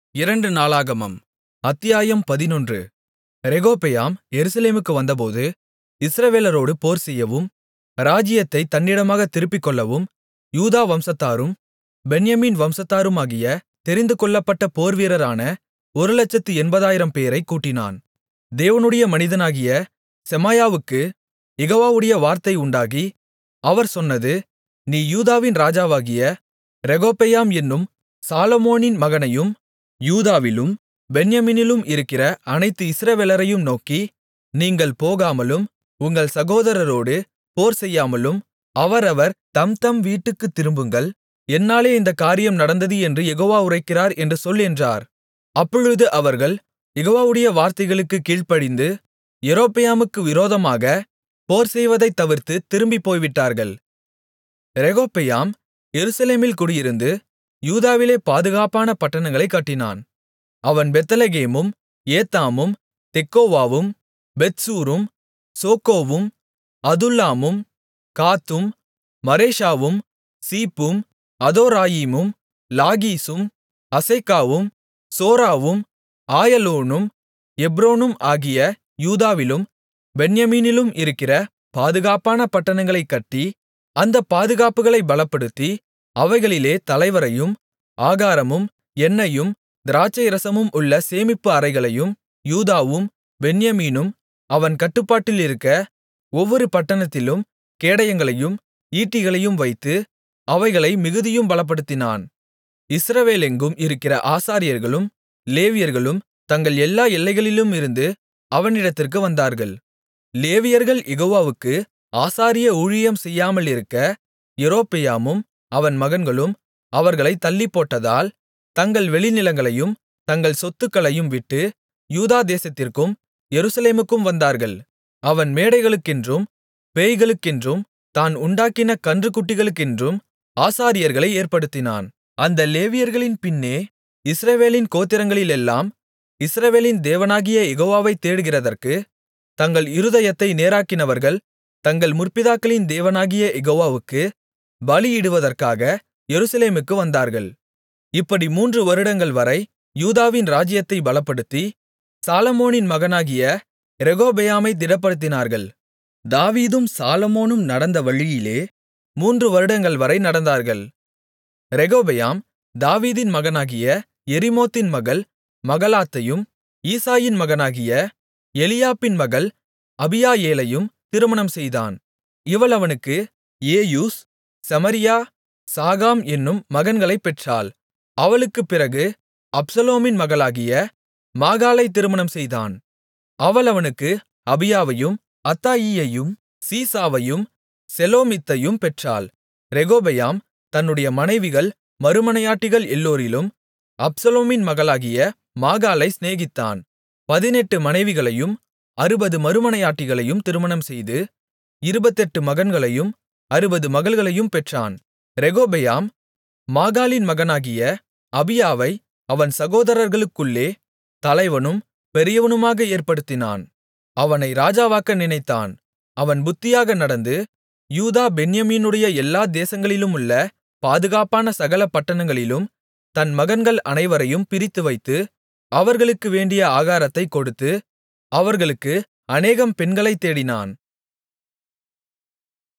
இரண்டு நாளாகமம் அத்தியாயம் பதினொன்று ரெகொபெயாம் எருசலேமுக்கு வந்தபோது இஸ்ரவேலரோடு போர்செய்யவும் ராஜ்ஜியத்தைத் தன்னிடமாகத் திருப்பிக்கொள்ளவும் யூதா வம்சத்தாரும் பென்யமீன் வம்சத்தாருமாகிய தெரிந்துகொள்ளப்பட்ட போர்வீரரான ஒருலட்சத்து எண்பதாயிரம் பேரைக் கூட்டினான் தேவனுடைய மனிதனாகிய செமாயாவுக்குக் யெகோவாவுடைய வார்த்தை உண்டாகி அவர் சொன்னது நீ யூதாவின் ராஜாவாகிய ரெகொபெயாம் என்னும் சாலொமோனின் மகனையும் யூதாவிலும் பென்யமீனிலும் இருக்கிற அனைத்து இஸ்ரவேலரையும் நோக்கி நீங்கள் போகாமலும் உங்கள் சகோதரரோடு போர்செய்யாமலும் அவரவர் தம்தம் வீட்டுக்குத் திரும்புங்கள் என்னாலே இந்தக் காரியம் நடந்தது என்று யெகோவா உரைக்கிறார் என்று சொல் என்றார் அப்பொழுது அவர்கள் யெகோவாவுடைய வார்த்தைகளுக்குக் கீழ்ப்படிந்து யெரொபெயாமுக்கு விரோதமாகப் போர்செய்வதைத் தவிர்த்துத் திரும்பிப் போய்விட்டார்கள் ரெகொபெயாம் எருசலேமில் குடியிருந்து யூதாவிலே பாதுகாப்பான பட்டணங்களைக் கட்டினான் அவன் பெத்லெகேமும் ஏத்தாமும் தெக்கோவாவும் பெத்சூரும் சோக்கோவும் அதுல்லாமும் காத்தும் மரேஷாவும் சீப்பும் அதோராயீமும் லாகீசும் அசெக்காவும் சோராவும் ஆயலோனும் எப்ரோனும் ஆகிய யூதாவிலும் பென்யமீனிலும் இருக்கிற பாதுகாப்பான பட்டணங்களைக் கட்டி அந்தப் பாதுகாப்புகளைப் பலப்படுத்தி அவைகளிலே தலைவரையும் ஆகாரமும் எண்ணெயும் திராட்சைரசமும் உள்ள சேமிப்பு அறைகளையும் யூதாவும் பென்யமீனும் அவன் கட்டுப்பாட்டிலிருக்க ஒவ்வொரு பட்டணத்திலும் கேடயங்களையும் ஈட்டிகளையும் வைத்து அவைகளை மிகுதியும் பலப்படுத்தினான் இஸ்ரவேலெங்கும் இருக்கிற ஆசாரியர்களும் லேவியர்களும் தங்கள் எல்லா எல்லைகளிலுமிருந்து அவனிடத்திற்கு வந்தார்கள் லேவியர்கள் யெகோவாவுக்கு ஆசாரிய ஊழியம் செய்யாமலிருக்க யெரொபெயாமும் அவன் மகன்களும் அவர்களைத் தள்ளிப்போட்டதால் தங்கள் வெளிநிலங்களையும் தங்கள் சொத்துக்களையும் விட்டு யூதா தேசத்திற்கும் எருசலேமுக்கும் வந்தார்கள் அவன் மேடைகளுக்கென்றும் பேய்களுக்கென்றும் தான் உண்டாக்கின கன்றுக்குட்டிகளுக்கென்றும் ஆசாரியர்களை ஏற்படுத்தினான் அந்த லேவியர்களின் பின்னே இஸ்ரவேலின் கோத்திரங்களிலெல்லாம் இஸ்ரவேலின் தேவனாகிய யெகோவாவைத் தேடுகிறதற்கு தங்கள் இருதயத்தை நேராக்கினவர்கள் தங்கள் முற்பிதாக்களின் தேவனாகிய யெகோவாவுக்கு பலியிடுவதற்காக எருசலேமுக்கு வந்தார்கள் இப்படி மூன்று வருடங்கள்வரை யூதாவின் ராஜ்ஜியத்தை பலப்படுத்தி சாலொமோனின் மகனாகிய ரெகொபெயாமைத் திடப்படுத்தினார்கள் தாவீதும் சாலொமோனும் நடந்த வழியிலே மூன்று வருடங்கள்வரை நடந்தார்கள் ரெகொபெயாம் தாவீதின் மகனாகிய எரிமோத்தின் மகள் மகலாத்தையும் ஈசாயின் மகனாகிய எலியாபின் மகள் அபியாயேலையும் திருமணம் செய்தான் இவள் அவனுக்கு ஏயூஸ் செமரியா சாகாம் என்னும் மகன்களைப் பெற்றாள் அவளுக்குப் பிறகு அப்சலோமின் மகளாகிய மாகாளைத் திருமணம் செய்தான் அவள் அவனுக்கு அபியாவையும் அத்தாயியையும் சீசாவையும் செலோமித்தையும் பெற்றாள் ரெகொபெயாம் தன்னுடைய மனைவிகள் மறுமனையாட்டிகள் எல்லோரிலும் அப்சலோமின் மகளாகிய மாகாளை சிநேகித்தான் பதினெட்டு மனைவிகளையும் அறுபது மறுமனையாட்டிகளையும் திருமணம் செய்து இருபத்தெட்டு மகன்களையும் அறுபது மகள்களையும் பெற்றான் ரெகொபெயாம் மாகாளின் மகனாகிய அபியாவை அவன் சகோதரர்களுக்குள்ளே தலைவனும் பெரியவனுமாக ஏற்படுத்தினான் அவனை ராஜாவாக்க நினைத்தான் அவன் புத்தியாக நடந்து யூதா பென்யமீனுடைய எல்லா தேசங்களிலுமுள்ள பாதுகாப்பான சகல பட்டணங்களிலும் தன் மகன்கள் அனைவரையும் பிரித்துவைத்து அவர்களுக்கு வேண்டிய ஆகாரத்தைக் கொடுத்து அவர்களுக்கு அநேகம் பெண்களைத் தேடினான்